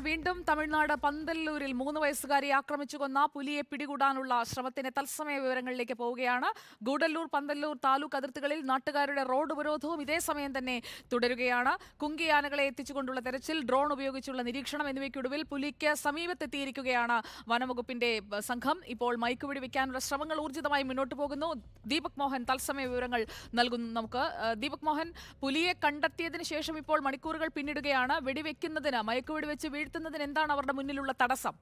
വീണ്ടും തമിഴ്നാട് പന്തല്ലൂരിൽ മൂന്ന് വയസ്സുകാരിയെ ആക്രമിച്ചു കൊന്ന പുലിയെ പിടികൂടാനുള്ള ശ്രമത്തിന്റെ തത്സമയ വിവരങ്ങളിലേക്ക് പോവുകയാണ് ഗൂഡല്ലൂർ പന്തല്ലൂർ താലൂക്ക് അതിർത്തികളിൽ നാട്ടുകാരുടെ റോഡ് ഉപരോധവും ഇതേ സമയം തന്നെ തുടരുകയാണ് കുങ്കിയാനകളെ എത്തിച്ചുകൊണ്ടുള്ള തെരച്ചിൽ ഡ്രോൺ ഉപയോഗിച്ചുള്ള നിരീക്ഷണം എന്നിവയ്ക്കൊടുവിൽ പുലിക്ക് സമീപത്തെത്തിയിരിക്കുകയാണ് വനംവകുപ്പിന്റെ ബ- സംഘം ഇപ്പോൾ മയക്കുപിടി വെക്കാനുള്ള ശ്രമങ്ങൾ ഊർജിതമായി മുന്നോട്ട് പോകുന്നു ദീപക് മോഹൻ തത്സമയ വിവരങ്ങൾ നൽകുന്നു നമുക്ക് ആ, ദീപക് മോഹൻ പുലിയെ കണ്ടെത്തിയതിനു ശേഷം ഇപ്പോൾ മണിക്കൂറുകൾ പിന്നിടുകയാണ് വെടിവെക്കുന്നതിന് മയക്കുവെടി വെച്ച് വീഴ്ത്തുന്നതിന് എന്താണ് അവരുടെ മുന്നിലുള്ള തടസ്സം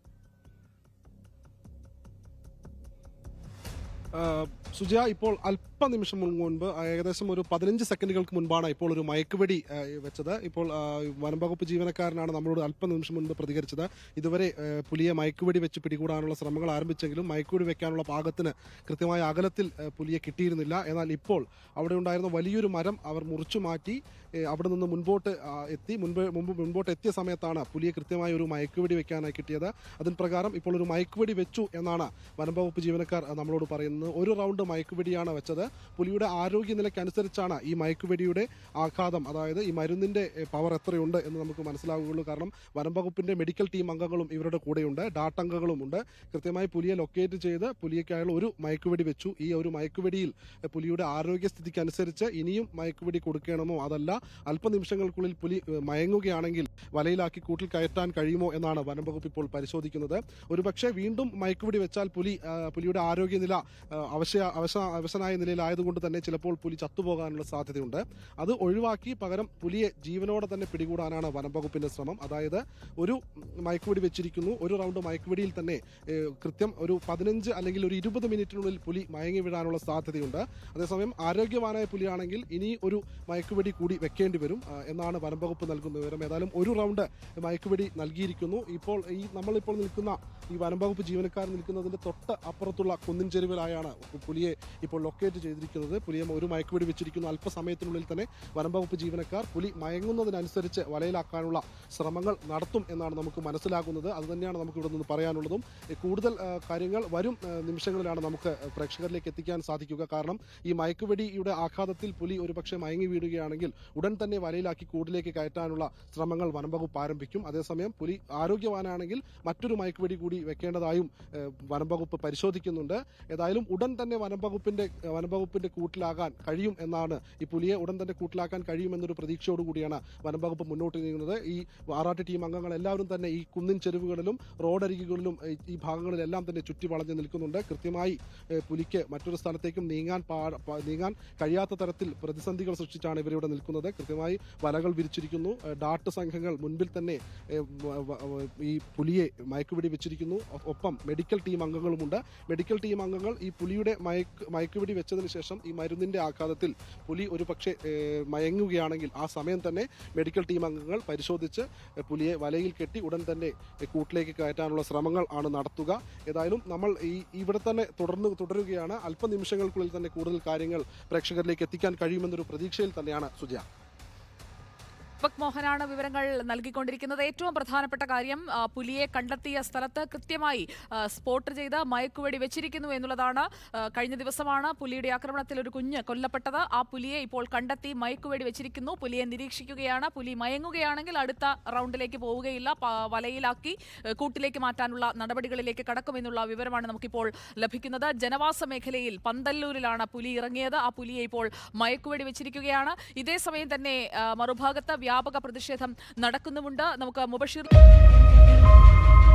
ആഹ് സുജയ ഇപ്പോൾ അല്പനിമിഷം മുൻപ് ഏകദേശം ഒരു പതിനഞ്ച് സെക്കൻഡുകൾക്ക് മുൻപാണ് ഇപ്പോൾ ഒരു മയക്കുവെടി ആഹ് വെച്ചത് ഇപ്പോൾ ആഹ് വനംവകുപ്പ് ജീവനക്കാരനാണ് നമ്മളോട് അല്പനിമിഷം മുൻപ് പ്രതികരിച്ചത് ഇതുവരെ ആഹ് പുലിയെ മയക്കുവെടി വെച്ച് പിടികൂടാനുള്ള ശ്രമങ്ങൾ ആരംഭിച്ചെങ്കിലും മയക്കുവെടി വെക്കാനുള്ള പാകത്തിന് കൃത്യമായ അകലത്തിൽ ആഹ് പുലിയെ കിട്ടിയിരുന്നില്ല എന്നാൽ ഇപ്പോൾ അവിടെ ഉണ്ടായിരുന്ന വലിയൊരു മരം അവർ മുറിച്ചു മാറ്റി ഏഹ് അവിടെ നിന്ന് മുൻപോട്ട് ആഹ് എത്തി മുൻപ് മുമ്പ് മുൻപോട്ട് എത്തിയ സമയത്താണ് പുലിയെ കൃത്യമായ ഒരു മയക്കുവെടി വെക്കാനായി കിട്ടിയത് അതിന് പ്രകാരം ഇപ്പോൾ ഒരു മയക്കുവെടി വെച്ചു എന്നാണ് വനംവകുപ്പ് ജീവനക്കാർ അഹ് നമ്മളോട് പറയുന്നത് ഒരു റൗണ്ട് മയക്കുവെടിയാണ് വെച്ചത് പുലിയുടെ ആരോഗ്യനിലയ്ക്കനുസരിച്ചാണ് ഈ മയക്കുവെടിയുടെ ആഘാതം അതായത് ഈ മരുന്നിന്റെ എഹ്, പവർ എത്രയുണ്ട് എന്ന് നമുക്ക് മനസ്സിലാവുകയുള്ളൂ കാരണം വനംവകുപ്പിന്റെ മെഡിക്കൽ ടീം അംഗങ്ങളും ഇവരുടെ കൂടെയുണ്ട് ഡാട്ട് അംഗങ്ങളുമുണ്ട് കൃത്യമായി പുലിയെ ലൊക്കേറ്റ് ചെയ്ത് പുലിയേക്കായുള്ള ഒരു മയക്കുവെടി വെച്ചു ഈ ഒരു മയക്കുവെടിയിൽ എഹ്, പുലിയുടെ ആരോഗ്യസ്ഥിതിക്ക് അനുസരിച്ച് ഇനിയും മയക്കുവെടി കൊടുക്കണമോ അതല്ല അല്പനിമിഷങ്ങൾക്കുള്ളിൽ പുലി എഹ്, മയങ്ങുകയാണെങ്കിൽ വലയിലാക്കി കൂട്ടിൽ കയറ്റാൻ കഴിയുമോ എന്നാണ് വനംവകുപ്പ് ഇപ്പോൾ പരിശോധിക്കുന്നത് ഒരുപക്ഷെ വീണ്ടും മയക്കുപിടി വെച്ചാൽ പുലി ആ, പുലിയുടെ ആരോഗ്യനില ആ, അവശ അവശ അവശനായ നിലയിലായതുകൊണ്ട് തന്നെ ചിലപ്പോൾ പുലി ചത്തുപോകാനുള്ള സാധ്യതയുണ്ട് അത് ഒഴിവാക്കി പകരം പുലിയെ ജീവനോടെ തന്നെ പിടികൂടാനാണ് വനംവകുപ്പിന്റെ ശ്രമം അതായത് ഒരു മയക്കുപിടി വെച്ചിരിക്കുന്നു ഒരു റൗണ്ട് മയക്കുപിടിയിൽ തന്നെ ഏ, കൃത്യം ഒരു പതിനഞ്ച് അല്ലെങ്കിൽ ഒരു ഇരുപത് മിനിറ്റിനുള്ളിൽ പുലി മയങ്ങി വീഴാനുള്ള സാധ്യതയുണ്ട് അതേസമയം ആരോഗ്യവാനായ പുലിയാണെങ്കിൽ ഇനി ഒരു മയക്കുവെടി കൂടി വെക്കേണ്ടി വരും ആ, എന്നാണ് വനംവകുപ്പ് നൽകുന്ന വിവരം ഏതായാലും ഒരു റൗണ്ട് മയക്കുവെടി നൽകിയിരിക്കുന്നു ഇപ്പോൾ ഈ നമ്മളിപ്പോൾ നിൽക്കുന്ന ഈ വനംവകുപ്പ് ജീവനക്കാർ നിൽക്കുന്നതിന്റെ തൊട്ട് അപ്പുറത്തുള്ള കുന്നിൻ ചെരുവിലായാണ് പുലിയെ ഇപ്പോൾ ലൊക്കേറ്റ് ചെയ്തിരിക്കുന്നത് പുലിയെ ഒരു മയക്കുവെടി വെച്ചിരിക്കുന്നു അല്പസമയത്തിനുള്ളിൽ തന്നെ വനംവകുപ്പ് ജീവനക്കാർ പുലി മയങ്ങുന്നതിനനുസരിച്ച് വലയിലാക്കാനുള്ള ശ്രമങ്ങൾ നടത്തും എന്നാണ് നമുക്ക് മനസ്സിലാകുന്നത് അത് തന്നെയാണ് നമുക്ക് ഇവിടെ നിന്ന് പറയാനുള്ളതും ഏ, കൂടുതൽ ആ, കാര്യങ്ങൾ വരും ആ, നിമിഷങ്ങളിലാണ് നമുക്ക് പ്രേക്ഷകരിലേക്ക് എത്തിക്കാൻ സാധിക്കുക കാരണം ഈ മയക്കുവെടിയുടെ ആഘാതത്തിൽ പുലി ഒരുപക്ഷെ മയങ്ങി വീഴുകയാണെങ്കിൽ ഉടൻ തന്നെ വലയിലാക്കി കൂടിലേക്ക് കയറ്റാനുള്ള ശ്രമങ്ങൾ വനംവകുപ്പ് ആരംഭിക്കും അതേസമയം പുലി ആരോഗ്യവാനാണെങ്കിൽ മറ്റൊരു മയക്കുവെടി കൂടി വെക്കേണ്ടതായും ഏഹ്, വനംവകുപ്പ് പരിശോധിക്കുന്നുണ്ട് ഏതായാലും ഉടൻ തന്നെ വനംവകുപ്പിന്റെ വനംവകുപ്പിന്റെ കൂട്ടിലാകാൻ കഴിയും എന്നാണ് ഈ പുലിയെ ഉടൻ തന്നെ കൂട്ടിലാക്കാൻ കഴിയുമെന്നൊരു പ്രതീക്ഷയോടുകൂടിയാണ് വനംവകുപ്പ് മുന്നോട്ട് നീങ്ങുന്നത് ഈ ആറാട്ട് ടീം അംഗങ്ങൾ എല്ലാവരും തന്നെ ഈ കുന്നിൻ ചെരുവുകളിലും റോഡരികുകളിലും ഈ- ഈ ഭാഗങ്ങളിലെല്ലാം തന്നെ ചുറ്റി വളഞ്ഞു നിൽക്കുന്നുണ്ട് കൃത്യമായി ഏഹ്, പുലിക്ക് മറ്റൊരു സ്ഥലത്തേക്കും നീങ്ങാൻ പാ- പ- നീങ്ങാൻ കഴിയാത്ത തരത്തിൽ പ്രതിസന്ധികൾ സൃഷ്ടിച്ചാണ് ഇവരിവിടെ നിൽക്കുന്നത് കൃത്യമായി വലകൾ വിരിച്ചിരിക്കുന്നു ഏഹ്, ഡാട്ട് സംഘങ്ങൾ മുൻപിൽ തന്നെ ഏഹ്, വ- വ- വ- ഈ പുലിയെ മയക്കുപിടി വെച്ചിരിക്കുന്നു ഒ- ഒപ്പം മെഡിക്കൽ ടീം അംഗങ്ങളുമുണ്ട് മെഡിക്കൽ ടീം അംഗങ്ങൾ ഈ പുലിയുടെ മയക്ക് മയക്കുപിടി വെച്ചതിന് ശേഷം ഈ മരുന്നിന്റെ ആഘാതത്തിൽ പുലി ഒരു പക്ഷേ ഏഹ്, മയങ്ങുകയാണെങ്കിൽ ആ സമയം തന്നെ മെഡിക്കൽ ടീം അംഗങ്ങൾ പരിശോധിച്ച് ഏഹ്, പുലിയെ വലയിൽ കെട്ടി ഉടൻ തന്നെ ഏഹ്, കൂട്ടിലേക്ക് കയറ്റാനുള്ള ശ്രമങ്ങൾ ആണ് നടത്തുക ഏതായാലും നമ്മൾ ഈ ഇവിടെ തന്നെ തുടർന്ന് തുടരുകയാണ് അല്പനിമിഷങ്ങൾക്കുള്ളിൽ തന്നെ കൂടുതൽ കാര്യങ്ങൾ പ്രേക്ഷകരിലേക്ക് എത്തിക്കാൻ കഴിയുമെന്നൊരു പ്രതീക്ഷയിൽ തന്നെയാണ് സുജയ ദീപക് മോഹനാണ് വിവരങ്ങൾ നൽകിക്കൊണ്ടിരിക്കുന്നത് ഏറ്റവും പ്രധാനപ്പെട്ട കാര്യം ആ, പുലിയെ കണ്ടെത്തിയ സ്ഥലത്ത് കൃത്യമായി ആ, സ്പോട്ട് ചെയ്ത് മയക്കുവെടി വെച്ചിരിക്കുന്നു എന്നുള്ളതാണ് ആ, കഴിഞ്ഞ ദിവസമാണ് പുലിയുടെ ആക്രമണത്തിൽ ഒരു കുഞ്ഞ് കൊല്ലപ്പെട്ടത് ആ പുലിയെ ഇപ്പോൾ കണ്ടെത്തി മയക്കുവെടി വെച്ചിരിക്കുന്നു പുലിയെ നിരീക്ഷിക്കുകയാണ് പുലി മയങ്ങുകയാണെങ്കിൽ അടുത്ത റൗണ്ടിലേക്ക് പോവുകയില്ല പ- വലയിലാക്കി ഏ, കൂട്ടിലേക്ക് മാറ്റാനുള്ള നടപടികളിലേക്ക് കടക്കുമെന്നുള്ള വിവരമാണ് നമുക്കിപ്പോൾ ലഭിക്കുന്നത് ജനവാസ മേഖലയിൽ പന്തല്ലൂരിലാണ് പുലി ഇറങ്ങിയത് ആ പുലിയെ ഇപ്പോൾ മയക്കുവെടി വെച്ചിരിക്കുകയാണ് ഇതേ സമയം തന്നെ ആ, മറുഭാഗത്ത് വ്യാപക പ്രതിഷേധം നടക്കുന്നുമുണ്ട് നമുക്ക് മുബഷീർ